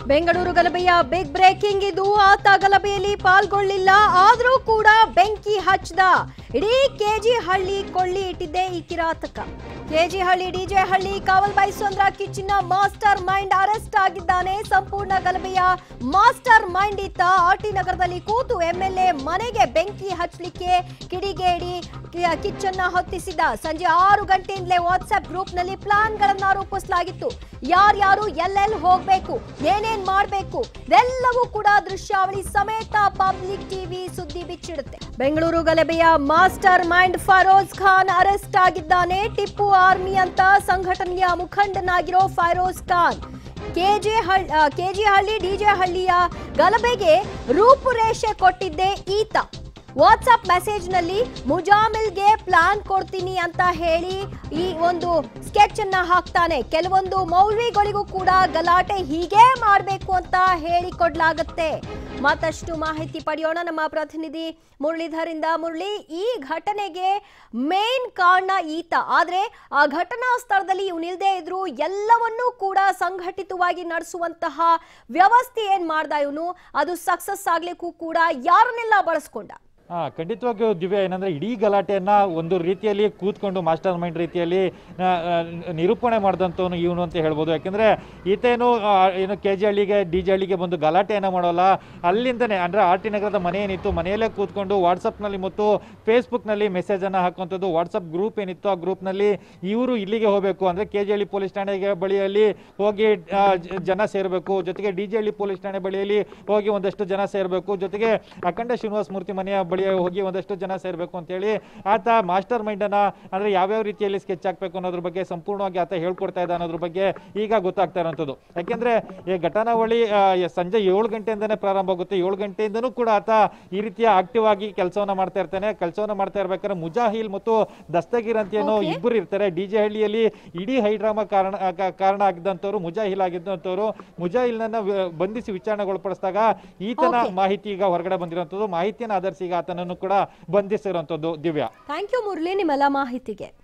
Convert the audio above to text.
Bengaluru ಗಲಭೆಯ big breaking ಇದು ಆತ ಗಲಭೆಯಲ್ಲಿ ಪಾಲ್ಗೊಳ್ಳಿಲ್ಲ ಆದ್ರೂ ಕೂಡ ಬೆಂಕಿ ಹಚ್ಚದ ಇಡೀ ಕೆಜಿ ಹಳ್ಳಿ ಕೊಳ್ಳಿ ಇಟ್ಟಿದ್ದೆ ಈ ಕಿರಾತಕ ಕೆಜಿ ಹಳ್ಳಿ ಡಿಜೆ ಹಳ್ಳಿ ಕಾವಲ್ ಬೈಸಂದ್ರ ಕಿಚ್ಚಿನ ಮಾಸ್ಟರ್ ಮೈಂಡ್ ಅರೆಸ್ಟ್ ಆಗಿದ್ದಾನೆ ಸಂಪೂರ್ಣ ಗಲಭೆಯ ಮಾಸ್ಟರ್ ಮೈಂಡ್ ಇತ್ತ ಆರ್ಟಿ ನಗರದಲ್ಲಿ ಕೂತು ಎಂಎಲ್ಎ ಮನೆಗೆ ಬೆಂಕಿ ಹಚ್ಚಲಿಕ್ಕೆ ಕಿಡಿಗೇಡಿ ಕಿ- ಕಿಚ್ಚನ್ನ ಹೊತ್ತಿಸಿದ ಸಂಜೆ ಆರು ಗಂಟೆಯಿಂದಲೇ ವಾಟ್ಸ್ಆಪ್ ಗ್ರೂಪ್ ನಲ್ಲಿ ಪ್ಲಾನ್ ಗಳನ್ನ ರೂಪಿಸಲಾಗಿತ್ತು ಯಾರ್ಯಾರು ಎಲ್ಲೆಲ್ಲಿ ಹೋಗ್ಬೇಕು ಏನೇನ್ ಮಾಡ್ಬೇಕು ಇದೆಲ್ಲವೂ ಕೂಡ ದೃಶ್ಯಾವಳಿ ಸಮೇತ ಪಬ್ಲಿಕ್ ಟಿವಿ ಸುದ್ದಿ ಬಿಚ್ಚಿಡುತ್ತೆ ಬೆಂಗಳೂರು ಗಲಭೆಯ master mind Feroz Khan arrest ಆಗಿದ್ದಾನೆ ಟಿಪ್ಪು ಆರ್ಮಿ ಅಂತ ಸಂಘಟನೆಯ ಮುಖಂಡನಾಗಿರೋ ಫೈರೋಜ್ ಖಾನ್ ಕೆಜೆ ಹಳ್ ಕೆಜಿ ಹಳ್ಳಿ ಡಿಜೆ ಹಳ್ಳಿಯ ಗಲಭೆಗೆ ರೂಪುರೇಷೆ ಕೊಟ್ಟಿದ್ದೆ ಈತ ವಾಟ್ಸ್ಆಪ್ ಮೆಸೇಜ್ ನಲ್ಲಿ ಮುಜಾಮಿಲ್ಗೆ ಪ್ಲಾನ್ ಕೊಡ್ತೀನಿ ಅಂತ ಹೇಳಿ ಈ ಒಂದು ಸ್ಕೆಚ್ ಅನ್ನ ಹಾಕ್ತಾನೆ ಕೆಲವೊಂದು ಮೌಲ್ವಿಗಳಿಗೂ ಕೂಡ ಗಲಾಟೆ ಹೀಗೆ ಮಾಡಬೇಕು ಅಂತ ಹೇಳಿ ಕೊಡ್ಲಾಗತ್ತೆ ಮತ್ತಷ್ಟು ಮಾಹಿತಿ ಪಡೆಯೋಣ ನಮ್ಮ ಪ್ರತಿನಿಧಿ ಮುರಳೀಧರಿಂದ ಮುರಳಿ ಈ ಘಟನೆಗೆ ಮೇನ್ ಕಾರಣ ಈತ ಆದ್ರೆ ಆ ಘಟನಾ ಸ್ಥಳದಲ್ಲಿ ಇವನಿಲ್ದೇ ಇದ್ರು ಎಲ್ಲವನ್ನೂ ಕೂಡ ಸಂಘಟಿತವಾಗಿ ನಡೆಸುವಂತಹ ವ್ಯವಸ್ಥೆ ಏನ್ ಮಾಡ್ದ ಇವನು ಅದು ಸಕ್ಸಸ್ ಆಗ್ಲಿಕ್ಕೂ ಕೂಡ ಯಾರನ್ನೆಲ್ಲ ಬಳಸ್ಕೊಂಡ ಹಾ ಖಂಡಿತವಾಗಿಯೂ ದಿವ್ಯ ಏನಂದ್ರೆ ಇಡೀ ಗಲಾಟೆಯನ್ನ ಒಂದು ರೀತಿಯಲ್ಲಿ ಕೂತ್ಕೊಂಡು ಮಾಸ್ಟರ್ ಮೈಂಡ್ ರೀತಿಯಲ್ಲಿ ಆ, ಆ, ನಿರೂಪಣೆ ಮಾಡಿದಂಥವನು ಇವನು ಅಂತ ಹೇಳ್ಬೋದು ಯಾಕೆಂದ್ರೆ ಈತೇನು ಆ, ಏನು ಕೆ ಜಿ ಹಳ್ಳಿಗೆ ಡಿ ಜಿ ಹಳ್ಳಿಗೆ ಬಂದು ಗಲಾಟೆಯನ್ನ ಮಾಡೋಲ್ಲ ಅಲ್ಲಿಂದನೇ ಅಂದ್ರೆ ಆರ್ ಟಿ ನಗರದ ಮನೆ ಏನಿತ್ತು ಮನೆಯಲ್ಲೇ ಕೂತ್ಕೊಂಡು ವಾಟ್ಸಪ್ನಲ್ಲಿ ಮತ್ತು ಫೇಸ್ಬುಕ್ನಲ್ಲಿ ಮೆಸೇಜನ್ನು ಹಾಕುವಂಥದ್ದು ವಾಟ್ಸಪ್ ಗ್ರೂಪ್ ಏನಿತ್ತು ಆ ಗ್ರೂಪ್ನಲ್ಲಿ ಇವರು ಇಲ್ಲಿಗೆ ಹೋಗಬೇಕು ಅಂದರೆ ಕೆ ಜಿ ಹಳ್ಳಿ ಪೊಲೀಸ್ ಠಾಣೆಗೆ ಬಳಿಯಲ್ಲಿ ಹೋಗಿ ಆ, ಜ- ಜನ ಸೇರಬೇಕು ಜೊತೆಗೆ ಡಿ ಜಿ ಹಳ್ಳಿ ಪೊಲೀಸ್ ಠಾಣೆ ಬಳಿಯಲ್ಲಿ ಹೋಗಿ ಒಂದಷ್ಟು ಜನ ಸೇರಬೇಕು ಜೊತೆಗೆ ಅಖಂಡ ಶ್ರೀನಿವಾಸ ಮೂರ್ತಿ ಮನೆಯ ಬಳಿ ಹೋಗಿ ಒಂದಷ್ಟು ಜನ ಸೇರಬೇಕು ಅಂತೇಳಿ ಆತ ಮಾಸ್ಟರ್ ಮೈಂಡನ್ನು ಅಂದರೆ ಯಾವ್ಯಾವ ರೀತಿಯಲ್ಲಿ ಸ್ಕೆಚ್ ಹಾಕಬೇಕು ಅನ್ನೋದ್ರ ಬಗ್ಗೆ ಸಂಪೂರ್ಣವಾಗಿ ಆತ ಹೇಳ್ಕೊಡ್ತಾ ಇದ್ದ ಅನ್ನೋದ್ರ ಬಗ್ಗೆ ಈಗ ಗೊತ್ತಾಗ್ತಾ ಇರೋಂಥದ್ದು ಯಾಕೆಂದ್ರೆ ಈ ಘಟನಾವಳಿ ಆ, ಯ- ಸಂಜೆ ಏಳು ಗಂಟೆಯಿಂದನೇ ಪ್ರಾರಂಭ ಆಗುತ್ತೆ ಏಳು ಗಂಟೆಯಿಂದನೂ ಕೂಡ ಆತ ಈ ರೀತಿಯ ಆಕ್ಟಿವ್ ಆಗಿ ಕೆಲಸವನ್ನ ಮಾಡ್ತಾ ಇರ್ತಾನೆ ಕೆಲಸವನ್ನ ಮಾಡ್ತಾ ಇರ್ಬೇಕಾದ್ರೆ ಮುಜಾಹಿಲ್ ಮತ್ತು ದಸ್ತಗೀರ್ ಅಂತ ಏನೋ Okay. ಇಬ್ಬರು ಇರ್ತಾರೆ ಡಿ ಜೆ ಹಳ್ಳಿಯಲ್ಲಿ ಇಡೀ ಹೈಡ್ರಾಮಾ ಕಾರಣ ಆ, ಕಾ- ಕಾರಣ ಆಗಿದ್ದಂಥವ್ರು ಮುಜಾಹಿಲ್ ಆಗಿದ್ದಂಥವ್ರು ಮುಜಾಹಿಲ್ನನ್ನ ವ- ಬಂಧಿಸಿ ವಿಚಾರಣೆಗೊಳಪಡಿಸಿದಾಗ ಈತನ Okay. ಮಾಹಿತಿ ಈಗ ಹೊರಗಡೆ ಬಂದಿರುವಂಥದ್ದು ಮಾಹಿತಿಯನ್ನು ಆಧರಿಸಿ ಈಗ ಆತನನ್ನು ಕೂಡ ಬಂಧಿಸಿರುವಂಥದ್ದು ದಿವ್ಯಾ ಥ್ಯಾಂಕ್ ಯು ಮುರಳಿ ನಿಮ್ಮೆಲ್ಲ ಮಾಹಿತಿಗೆ